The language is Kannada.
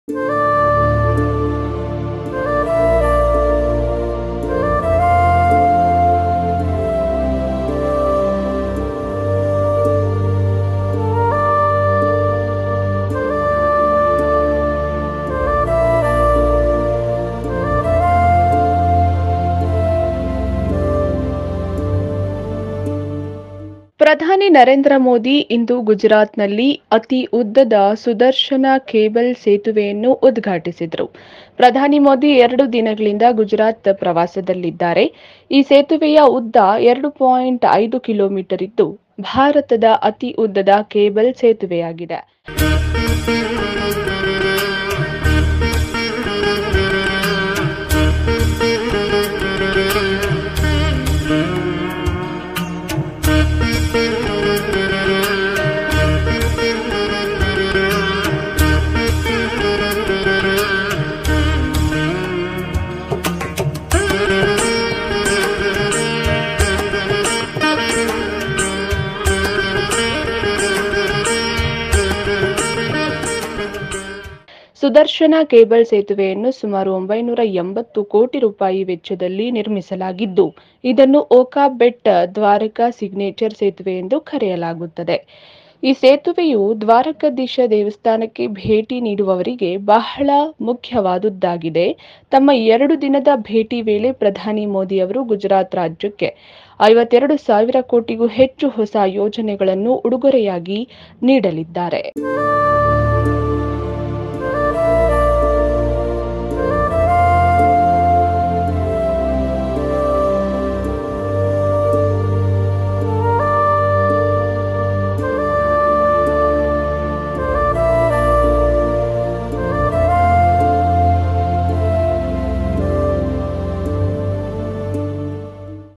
ಪ್ರಧಾನಿ ನರೇಂದ್ರ ಮೋದಿ ಇಂದು ಗುಜರಾತ್ನಲ್ಲಿ ಅತಿ ಉದ್ದದ ಸುದರ್ಶನ ಕೇಬಲ್ ಸೇತುವೆಯನ್ನು ಉದ್ಘಾಟಿಸಿದರು ಪ್ರಧಾನಿ ಮೋದಿ ಎರಡು ದಿನಗಳಿಂದ ಗುಜರಾತ್ ಪ್ರವಾಸದಲ್ಲಿದ್ದಾರೆ ಈ ಸೇತುವೆಯ ಉದ್ದ ಎರಡು ಪಾಯಿಂಟ್ ಐದು ಕಿಲೋಮೀಟರ್ ಇದ್ದು ಭಾರತದ ಅತಿ ಉದ್ದದ ಕೇಬಲ್ ಸೇತುವೆಯಾಗಿದೆ ಸುದರ್ಶನ ಕೇಬಲ್ ಸೇತುವೆಯನ್ನು ಸುಮಾರು ಒಂಬೈನೂರ ಎಂಬತ್ತು ಕೋಟಿ ರೂಪಾಯಿ ವೆಚ್ಚದಲ್ಲಿ ನಿರ್ಮಿಸಲಾಗಿದ್ದು ಇದನ್ನು ಓಕಾ ಬೆಟ್ ದ್ವಾರಕಾ ಸಿಗ್ನೇಚರ್ ಸೇತುವೆ ಎಂದು ಕರೆಯಲಾಗುತ್ತದೆ ಈ ಸೇತುವೆಯು ದ್ವಾರಕಾಧೀಶ ದೇವಸ್ಥಾನಕ್ಕೆ ಭೇಟಿ ನೀಡುವವರಿಗೆ ಬಹಳ ಮುಖ್ಯವಾದುದಾಗಿದೆ ತಮ್ಮ ಎರಡು ದಿನದ ಭೇಟಿ ವೇಳೆ ಪ್ರಧಾನಿ ಮೋದಿ ಅವರು ಗುಜರಾತ್ ರಾಜ್ಯಕ್ಕೆ ಐವತ್ತೆರಡು ಸಾವಿರ ಕೋಟಿಗೂ ಹೆಚ್ಚು ಹೊಸ ಯೋಜನೆಗಳನ್ನು ಉಡುಗೊರೆಯಾಗಿ ನೀಡಲಿದ್ದಾರೆ